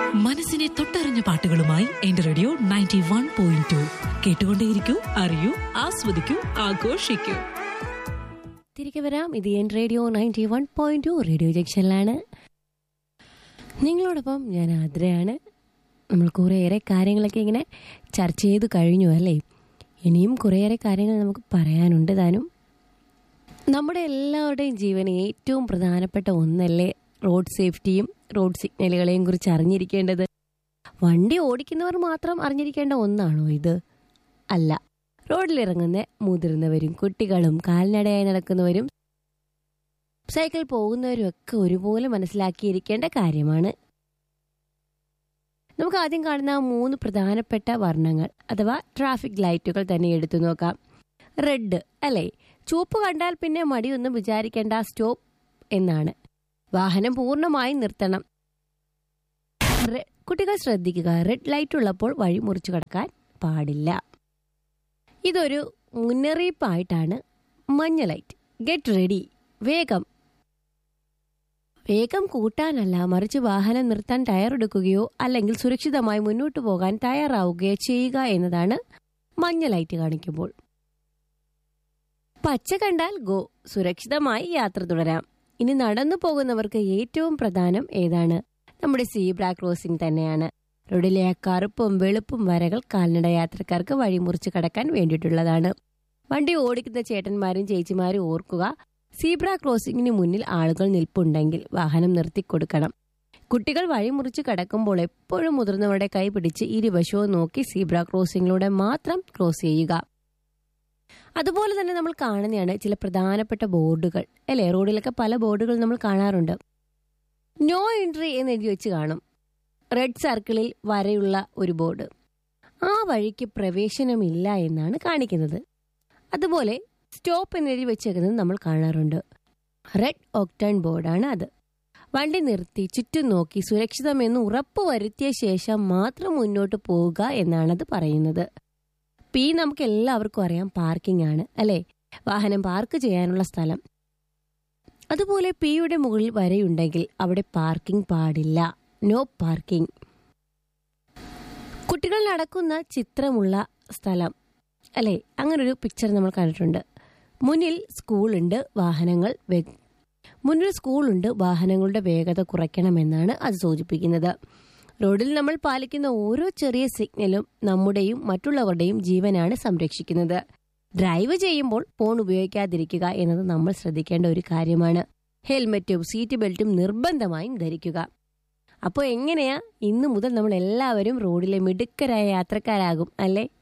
മനസ്സിനെ തൊട്ടറിഞ്ഞ പാട്ടുകളുമായി എന്റെ radio ninety one point two കേട്ടുകൊണ്ടേയിരിക്കൂ അറിയൂ ആസ്വദിക്കൂ ആഘോഷിക്കൂ തിരികെ വരാം ഇത് N radio ninety one point two radio ജംഗ്ഷനിലാണ് നിങ്ങളോടൊപ്പം ഞാൻ ആദ്രയാണ് നമ്മൾ കുറേയേറെ കാര്യങ്ങളൊക്കെ ഇങ്ങനെ ചർച്ച ചെയ്ത് കഴിഞ്ഞു അല്ലേ ഇനിയും കുറേയേറെ കാര്യങ്ങൾ നമുക്ക് പറയാനുണ്ട് താനും നമ്മുടെ എല്ലാവരുടെയും ജീവന് ഏറ്റവും പ്രധാനപ്പെട്ട ഒന്നല്ലേ റോഡ് സേഫ്റ്റിയും റോഡ് സിഗ്നലുകളെയും കുറിച്ച് അറിഞ്ഞിരിക്കേണ്ടത് വണ്ടി ഓടിക്കുന്നവർ മാത്രം അറിഞ്ഞിരിക്കേണ്ട ഒന്നാണോ ഇത് അല്ല റോഡിലിറങ്ങുന്ന മുതിർന്നവരും കുട്ടികളും കാൽനടയായി നടക്കുന്നവരും സൈക്കിൾ പോകുന്നവരും ഒക്കെ ഒരുപോലെ മനസ്സിലാക്കിയിരിക്കേണ്ട കാര്യമാണ് നമുക്ക് ആദ്യം കാണുന്ന ആ മൂന്ന് പ്രധാനപ്പെട്ട വർണ്ണങ്ങൾ അഥവാ ട്രാഫിക് ലൈറ്റുകൾ തന്നെ എടുത്തു നോക്കാം റെഡ് അല്ലേ ചുവപ്പ് കണ്ടാൽ പിന്നെ മടിയൊന്നും വിചാരിക്കേണ്ട സ്റ്റോപ്പ് എന്നാണ് വാഹനം പൂർണ്ണമായും നിർത്തണം റെ- കുട്ടികൾ ശ്രദ്ധിക്കുക റെഡ് ലൈറ്റ് ഉള്ളപ്പോൾ വഴി മുറിച്ചു കടക്കാൻ പാടില്ല ഇതൊരു മുന്നറിയിപ്പായിട്ടാണ് മഞ്ഞ ലൈറ്റ് ഗെറ്റ് റെഡി വേഗം വേഗം കൂട്ടാനല്ല മറിച്ച് വാഹനം നിർത്താൻ തയ്യാറെടുക്കുകയോ അല്ലെങ്കിൽ സുരക്ഷിതമായി മുന്നോട്ടു പോകാൻ തയ്യാറാവുകയോ ചെയ്യുക എന്നതാണ് മഞ്ഞ ലൈറ്റ് കാണിക്കുമ്പോൾ പച്ച കണ്ടാൽ ഗോ സുരക്ഷിതമായി യാത്ര തുടരാം ഇനി നടന്നു പോകുന്നവർക്ക് ഏറ്റവും പ്രധാനം ഏതാണ് നമ്മുടെ സീബ്ര ക്രോസിംഗ് തന്നെയാണ് റോഡിലെ ആ കറുപ്പും വെളുപ്പും വരകൾ കാൽനട യാത്രക്കാർക്ക് വഴിമുറിച്ച് കടക്കാൻ വേണ്ടിയിട്ടുള്ളതാണ് വണ്ടി ഓടിക്കുന്ന ചേട്ടന്മാരും ചേച്ചിമാരും ഓർക്കുക സീബ്ര ക്രോസിംഗിന് മുന്നിൽ ആളുകൾ നിൽപ്പുണ്ടെങ്കിൽ വാഹനം നിർത്തിക്കൊടുക്കണം കുട്ടികൾ വഴിമുറിച്ച് കടക്കുമ്പോൾ എപ്പോഴും മുതിർന്നവരുടെ കൈ പിടിച്ച് ഇരുവശവും നോക്കി സീബ്ര ക്രോസിംഗിലൂടെ മാത്രം ക്രോസ് ചെയ്യുക അതുപോലെ തന്നെ നമ്മൾ കാണുന്നതാണ് ചില പ്രധാനപ്പെട്ട ബോർഡുകൾ അല്ലേ റോഡിലൊക്കെ പല ബോർഡുകൾ നമ്മൾ കാണാറുണ്ട് നോ എൻട്രി എന്ന് എഴുതി വെച്ച് കാണും റെഡ് സർക്കിളിൽ വരെയുള്ള ഒരു ബോർഡ് ആ വഴിക്ക് പ്രവേശനമില്ല എന്നാണ് കാണിക്കുന്നത് അതുപോലെ സ്റ്റോപ്പ് എന്ന് എഴുതി വെച്ചേക്കുന്നത് നമ്മൾ കാണാറുണ്ട് റെഡ് ഒക്ടൺ ബോർഡാണ് അത് വണ്ടി നിർത്തി ചുറ്റും നോക്കി സുരക്ഷിതമെന്ന് ഉറപ്പ് വരുത്തിയ ശേഷം മാത്രം മുന്നോട്ട് പോവുക എന്നാണത് പറയുന്നത് പി നമുക്ക് എല്ലാവർക്കും അറിയാം പാർക്കിംഗ് ആണ് അല്ലെ വാഹനം പാർക്ക് ചെയ്യാനുള്ള സ്ഥലം അതുപോലെ പിയുടെ മുകളിൽ വരയുണ്ടെങ്കിൽ അവിടെ പാർക്കിംഗ് പാടില്ല നോ പാർക്കിംഗ് കുട്ടികൾ നടക്കുന്ന ചിത്രമുള്ള സ്ഥലം അല്ലെ അങ്ങനെ ഒരു പിക്ചർ നമ്മൾ കണ്ടിട്ടുണ്ട് മുന്നിൽ സ്കൂളുണ്ട് വാഹനങ്ങൾ വേ- മുന്നിൽ സ്കൂളുണ്ട് വാഹനങ്ങളുടെ വേഗത കുറയ്ക്കണമെന്നാണ് അത് സൂചിപ്പിക്കുന്നത് റോഡിൽ നമ്മൾ പാലിക്കുന്ന ഓരോ ചെറിയ സിഗ്നലും നമ്മുടെയും മറ്റുള്ളവരുടെയും ജീവനാണ് സംരക്ഷിക്കുന്നത് ഡ്രൈവ് ചെയ്യുമ്പോൾ ഫോൺ ഉപയോഗിക്കാതിരിക്കുക എന്നത് നമ്മൾ ശ്രദ്ധിക്കേണ്ട ഒരു കാര്യമാണ് ഹെൽമറ്റും സീറ്റ് ബെൽറ്റും നിർബന്ധമായും ധരിക്കുക അപ്പോൾ എങ്ങനെയാ ഇന്നു മുതൽ നമ്മൾ എല്ലാവരും റോഡിലെ മിടുക്കരായ യാത്രക്കാരാകും അല്ലേ